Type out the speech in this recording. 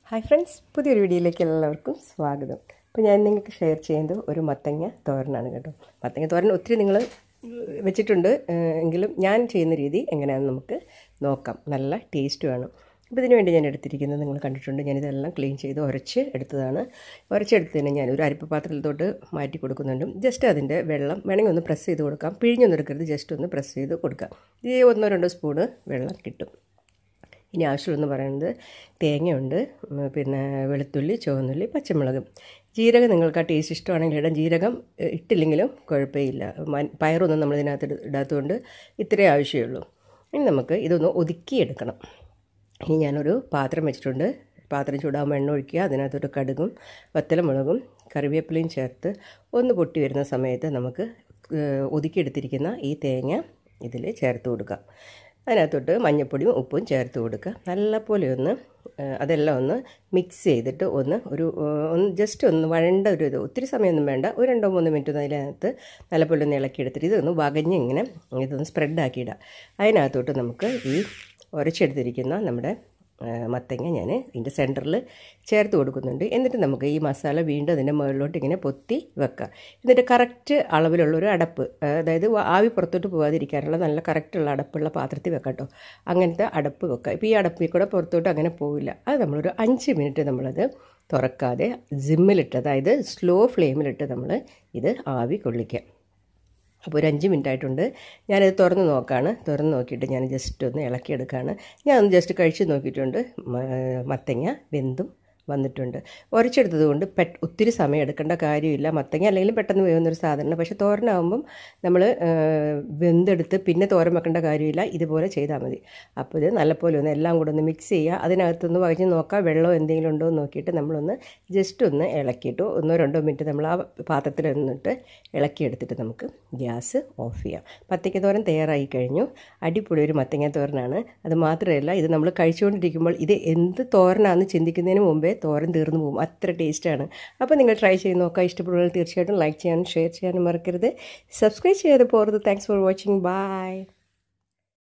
hi friends പുതിയൊരു വീഡിയോയിലേക്ക് എല്ലാവർക്കും സ്വാഗതം അപ്പോൾ ഞാൻ നിങ്ങൾക്ക് ഷെയർ ചെയ്യുന്നത് ഒരു മത്തങ്ങ തോരനാണ് കേട്ടോ മത്തങ്ങ തോരൻ ഒത്തിരി നിങ്ങൾ വെച്ചിട്ടുണ്ട് ഏഹ്, എങ്കിലും ഞാൻ ചെയ്യുന്ന രീതി എങ്ങനെയാണെന്ന് നമുക്ക് നോക്കാം നല്ല ടേസ്റ്റ് വേണം അപ്പോൾ ഇതിന് വേണ്ടി ഞാൻ എടുത്തിരിക്കുന്നത് നിങ്ങൾ കണ്ടിട്ടുണ്ട് ഞാനിതെല്ലാം ക്ലീൻ ചെയ്ത് ഉരച്ച് എടുത്തതാണ് ഉരച്ചെടുത്തതിന് ഞാൻ ഒരു അരിപ്പ പാത്രത്തിലോട്ട് മാറ്റി കൊടുക്കുന്നുണ്ട് ജസ്റ്റ് അതിൻ്റെ വെള്ളം വേണമെങ്കിൽ ഒന്ന് പ്രസ് ചെയ്ത് കൊടുക്കാം പിഴിഞ്ഞൊന്നും എടുക്കരുത് ജസ്റ്റ് ഒന്ന് പ്രസ് ചെയ്ത് കൊടുക്കാം ഈ ഒന്നോ രണ്ടോ സ്പൂണ് വെള്ളം കിട്ടും ഇനി ആവശ്യമുള്ളതെന്ന് പറയുന്നത് തേങ്ങയുണ്ട് ഉം, പിന്നെ വെളുത്തുള്ളി ചുവന്നുള്ളി പച്ചമുളക് ജീരകം നിങ്ങൾക്ക് ആ ടേസ്റ്റ് ഇഷ്ടമാണെങ്കിൽ ഇടാം ജീരകം ഏഹ്, ഇട്ടില്ലെങ്കിലും കുഴപ്പമില്ല മൻ- പയറൊന്നും നമ്മൾ ഇതിനകത്ത് ഇട- ഇടാത്തതുകൊണ്ട് ഇത്രയേ ആവശ്യമുള്ളൂ ഇനി നമുക്ക് ഇതൊന്ന് ഒതുക്കിയെടുക്കണം ഇനി ഞാനൊരു പാത്രം വെച്ചിട്ടുണ്ട് പാത്രം ചൂടാകുമ്പോൾ എണ്ണ ഒഴിക്കുക അതിനകത്തൊരു കടുകും വത്തലമുളകും കറിവേപ്പിലയും ചേർത്ത് ഒന്ന് പൊട്ടി വരുന്ന സമയത്ത് നമുക്ക് ഏഹ്, ഒതുക്കിയെടുത്തിരിക്കുന്ന ഈ തേങ്ങ ഇതിൽ ചേർത്ത് കൊടുക്കാം അതിനകത്തോട്ട് മഞ്ഞൾപ്പൊടിയും ഉപ്പും ചേർത്ത് കൊടുക്കുക നല്ലപോലെ ഒന്ന് ഏഹ്, അതെല്ലാം ഒന്ന് മിക്സ് ചെയ്തിട്ട് ഒന്ന് ഒരു ഏഹ്, ഒന്ന് ജസ്റ്റ് ഒന്ന് വഴണ്ട ഒരു ഇത് ഒത്തിരി സമയമൊന്നും വേണ്ട ഒരു രണ്ടോ മൂന്നോ മിനിറ്റ് ഒന്ന് അതിനകത്ത് നല്ലപോലെ ഒന്ന് ഇളക്കിയെടുത്തിട്ട് ഇതൊന്ന് വകഞ്ഞ് ഇങ്ങനെ ഇതൊന്ന് സ്പ്രെഡാക്കിയിടുക അതിനകത്തോട്ട് നമുക്ക് ഈ ഉരച്ചെടുത്തിരിക്കുന്ന നമ്മുടെ ആ, മത്തങ്ങ ഞാൻ ഇതിൻ്റെ സെൻറ്ററിൽ ചേർത്ത് കൊടുക്കുന്നുണ്ട് എന്നിട്ട് നമുക്ക് ഈ മസാല വീണ്ടും അതിൻ്റെ മുകളിലോട്ട് ഇങ്ങനെ പൊത്തി വെക്കാം എന്നിട്ട് കറക്റ്റ് അളവിലുള്ള ഒരു അടപ്പ് ആ, അതായത് വ- ആവി പുറത്തോട്ട് പോകാതിരിക്കാനുള്ള നല്ല കറക്റ്റുള്ള അടപ്പുള്ള പാത്രത്തിൽ വെക്കാം കേട്ടോ അങ്ങനത്തെ അടപ്പ് വെക്കാം ഇപ്പോൾ ഈ അടപ്പിൽ കൂടെ പുറത്തോട്ട് അങ്ങനെ പോവില്ല അത് നമ്മളൊരു അഞ്ച് മിനിറ്റ് നമ്മളത് തുറക്കാതെ സിമ്മിലിട്ട് അതായത് സ്ലോ ഫ്ലെയിമിലിട്ട് നമ്മൾ ഇത് ആവി കൊള്ളിക്കാം അപ്പോൾ ഒരു അഞ്ച് മിനിറ്റ് ആയിട്ടുണ്ട് ഞാനത് തുറന്ന് നോക്കാണ് തുറന്ന് നോക്കിയിട്ട് ഞാൻ ജസ്റ്റ് ഒന്ന് ഇളക്കിയെടുക്കുകയാണ് ഞാൻ ഒന്ന് ജസ്റ്റ് കഴിച്ച് നോക്കിയിട്ടുണ്ട് മ- മത്തങ്ങ വെന്തും വന്നിട്ടുണ്ട് ഉരച്ചെടുത്തത് കൊണ്ട് പെട്ട് ഒത്തിരി സമയം എടുക്കേണ്ട കാര്യമില്ല മത്തങ്ങ അല്ലെങ്കിൽ പെട്ടെന്ന് വേവുന്നൊരു സാധനമാണ് പക്ഷേ തോരനാകുമ്പം നമ്മൾ വെന്തെടുത്ത് പിന്നെ തോരൻ വെക്കേണ്ട കാര്യമില്ല ഇതുപോലെ ചെയ്താൽ മതി അപ്പോൾ ഇത് നല്ലപോലെ ഒന്ന് എല്ലാം കൂടെ ഒന്ന് മിക്സ് ചെയ്യുക അതിനകത്തൊന്ന് വകഞ്ഞ് നോക്കാം വെള്ളം എന്തെങ്കിലും ഉണ്ടോ എന്ന് നോക്കിയിട്ട് നമ്മളൊന്ന് ജസ്റ്റ് ഒന്ന് ഇളക്കിയിട്ട് ഒന്നോ രണ്ടോ മിനിറ്റ് നമ്മൾ ആ പാത്രത്തിൽ നിന്നിട്ട് ഇളക്കിയെടുത്തിട്ട് നമുക്ക് ഗ്യാസ് ഓഫ് ചെയ്യാം മത്തങ്ങ തോരൻ തയ്യാറായി കഴിഞ്ഞു അടിപൊളി ഒരു മത്തങ്ങ തോരനാണ് അത് മാത്രമല്ല ഇത് നമ്മൾ കഴിച്ചുകൊണ്ടിരിക്കുമ്പോൾ ഇത് എന്ത് തോരനാണെന്ന് ചിന്തിക്കുന്നതിന് മുമ്പേ തോരൻ തീർന്നു പോകും അത്ര ടേസ്റ്റാണ് അപ്പോൾ നിങ്ങൾ ട്രൈ ചെയ്ത് നോക്കുക ഇഷ്ടപ്പെടുന്നവർ തീർച്ചയായിട്ടും ലൈക്ക് ചെയ്യാനും ഷെയർ ചെയ്യാനും മറക്കരുത് സബ്സ്ക്രൈബ് ചെയ്യാതെ പോകരുത് താങ്ക്സ് ഫോർ വാച്ചിങ് ബൈ